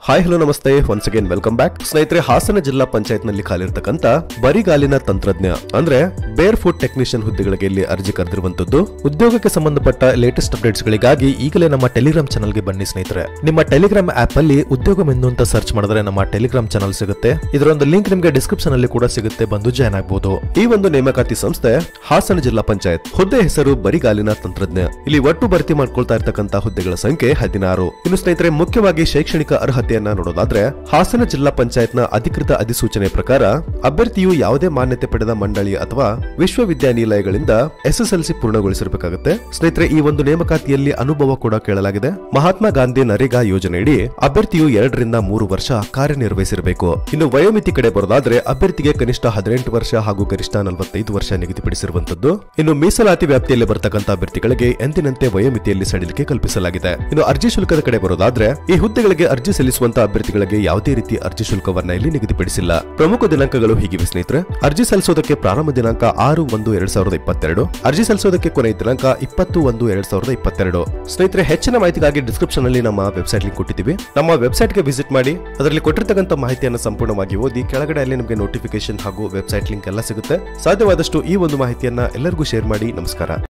hi hello ನಮಸ್ತೆ once again welcome back ಸ್ನೇಹಿತರೆ ಹಾಸನ ಜಿಲ್ಲಾ ಪಂಚಾಯತ್ ನಲ್ಲಿ ಖಾಲಿರ್ತಕ್ಕಂತ ಬರಿಗಾಲಿನ ತಂತ್ರಜ್ಞ ಅಂದ್ರೆ ಬೇರ್ ಫುಡ್ ಟೆಕ್ನಿಷಿಯನ್ ಹುದ್ದೆಗಳಿಗೆ ಇಲ್ಲಿ ಅರ್ಜಿ ಕರೆದಿರುವಂತದ್ದು ಉದ್ಯೋಗಕ್ಕೆ ಸಂಬಂಧಪಟ್ಟ ಲೇಟೆಸ್ಟ್ ಅಪ್ಡೇಟ್ಸ್ ಗಳಿಗಾಗಿ ಈಗಲೇ ನಮ್ಮ ಟೆಲಿಗ್ರಾಮ್ ಚಾನಲ್ಗೆ ಬನ್ನಿ ಸ್ನೇಹಿತರೆ ನಿಮ್ಮ ಟೆಲಿಗ್ರಾಮ್ ಆಪ್ ಅಲ್ಲಿ ಉದ್ಯೋಗ ಮೆನು ಅಂತ ಸರ್ಚ್ ಮಾಡಿದ್ರೆ ನಮ್ಮ ಟೆಲಿಗ್ರಾಮ್ ಚಾನಲ್ ಸಿಗುತ್ತೆ ಇದರ ಒಂದು ಲಿಂಕ್ ನಿಮಗೆ ಡಿಸ್ಕ್ರಿಪ್ಷನ್ ಅಲ್ಲಿ ಕೂಡ ಸಿಗುತ್ತೆ ಬಂದು ಜಾಯ್ನ್ ಆಗಬಹುದು ಈ ಒಂದು ನೇಮಕಾತಿ ಸಂಸ್ಥೆ ಹಾಸನ ಜಿಲ್ಲಾ ಪಂಚಾಯತ್ ಹುದ್ದೆ ಹೆಸರು ಬರಿಗಾಲಿನ ತಂತ್ರಜ್ಞ ಇಲ್ಲಿ ಒಟ್ಟು ಭರ್ತಿ ಮಾಡ್ಕೊಳ್ತಾ ಇರ್ತಕ್ಕಂತ ಹುದ್ದೆಗಳ ಸಂಖ್ಯೆ ಹದಿನಾರು ಇನ್ನು ಸ್ನೇಹಿತರೆ ಮುಖ್ಯವಾಗಿ ಶೈಕ್ಷಣಿಕ ಅರ್ಹತೆಯನ್ನ ನೋಡೋದಾದ್ರೆ ಹಾಸನ ಜಿಲ್ಲಾ ಪಂಚಾಯತ್ನ ಅಧಿಕೃತ ಅಧಿಸೂಚನೆ ಪ್ರಕಾರ ಅಭ್ಯರ್ಥಿಯು ಯಾವುದೇ ಮಾನ್ಯತೆ ಪಡೆದ ಮಂಡಳಿ ಅಥವಾ ವಿಶ್ವವಿದ್ಯಾನಿಲಯಗಳಿಂದ ಎಸ್ಎಸ್ಎಲ್ಸಿ ಪೂರ್ಣಗೊಳಿಸಿರಬೇಕಾಗುತ್ತೆ ಸ್ನೇಹಿತರೆ ಈ ಒಂದು ನೇಮಕಾತಿಯಲ್ಲಿ ಅನುಭವ ಕೂಡ ಕೇಳಲಾಗಿದೆ ಮಹಾತ್ಮ ಗಾಂಧಿ ನರೇಗಾ ಯೋಜನೆಯಡಿ ಅಭ್ಯರ್ಥಿಯು ಎರಡರಿಂದ ಮೂರು ವರ್ಷ ಕಾರ್ಯನಿರ್ವಹಿಸಿರಬೇಕು ಇನ್ನು ವಯೋಮಿತಿ ಕಡೆ ಬರೋದಾದ್ರೆ ಅಭ್ಯರ್ಥಿಗೆ ಕನಿಷ್ಠ ಹದಿನೆಂಟು ವರ್ಷ ಹಾಗೂ ಗರಿಷ್ಠ ನಲವತ್ತೈದು ವರ್ಷ ನಿಗದಿಪಡಿಸಿರುವಂತದ್ದು ಇನ್ನು ಮೀಸಲಾತಿ ವ್ಯಾಪ್ತಿಯಲ್ಲಿ ಬರ್ತಕ್ಕಂಥ ಅಭ್ಯರ್ಥಿಗಳಿಗೆ ಎಂದಿನಂತೆ ವಯೋಮಿತಿಯಲ್ಲಿ ಸಡಿಲಿಕೆ ಕಲ್ಪಿಸಲಾಗಿದೆ ಇನ್ನು ಅರ್ಜಿ ಶುಲ್ಕದ ಕಡೆ ಬರೋದಾದ್ರೆ ಈ ಹುದ್ದೆಗಳಿಗೆ ಅರ್ಜಿ ಸಲ್ಲಿಸುವಂತ ಅಭ್ಯರ್ಥಿಗಳಿಗೆ ಯಾವುದೇ ರೀತಿ ಅರ್ಜಿ ಶುಲ್ಕವನ್ನ ಇಲ್ಲಿ ನಿಗದಿಪಡಿಸಿಲ್ಲ ಪ್ರಮುಖ ದಿನಾಂಕಗಳು ಹೀಗಿವೆ ಸ್ನೇಹಿತರೆ ಅರ್ಜಿ ಸಲ್ಲಿಸೋದಕ್ಕೆ ಪ್ರಾರಂಭ ದಿನಾಂಕ ಆರು ಒಂದು ಎರಡ್ ಸಾವಿರದ ಇಪ್ಪತ್ತೆರಡು ಅರ್ಜಿ ಸಲ್ಲಿಸೋದಕ್ಕೆ ಕೊನೆಯ ದಿನಾಂಕ ಇಪ್ಪತ್ತು ಒಂದು ಎರಡ್ ಸಾವಿರದ ಇಪ್ಪತ್ತೆರಡು ಸ್ನೇಹಿತರೆ ಹೆಚ್ಚಿನ ಮಾಹಿತಿಗಾಗಿ ಡಿಸ್ಕ್ರಿಪ್ಷನ್ ಅಲ್ಲಿ ನಮ್ಮ ವೆಬ್ಸೈಟ್ ಲಿಂಕ್ ಕೊಟ್ಟಿದ್ದೀವಿ ನಮ್ಮ ವೆಬ್ಸೈಟ್ಗೆ ವಿಸಿಟ್ ಮಾಡಿ ಅದರಲ್ಲಿ ಕೊಟ್ಟಿರ್ತಕ್ಕಂಥ ಮಾಹಿತಿಯನ್ನು ಸಂಪೂರ್ಣವಾಗಿ ಓದಿ ಕೆಳಗಡೆ ಅಲ್ಲಿ ನಿಮಗೆ ನೋಟಿಫಿಕೇಶನ್ ಹಾಗೂ ವೆಬ್ಸೈಟ್ ಲಿಂಕ್ ಎಲ್ಲ ಸಿಗುತ್ತೆ ಸಾಧ್ಯವಾದಷ್ಟು ಈ ಒಂದು ಮಾಹಿತಿಯನ್ನ ಎಲ್ಲರಿಗೂ ಶೇರ್ ಮಾಡಿ ನಮಸ್ಕಾರ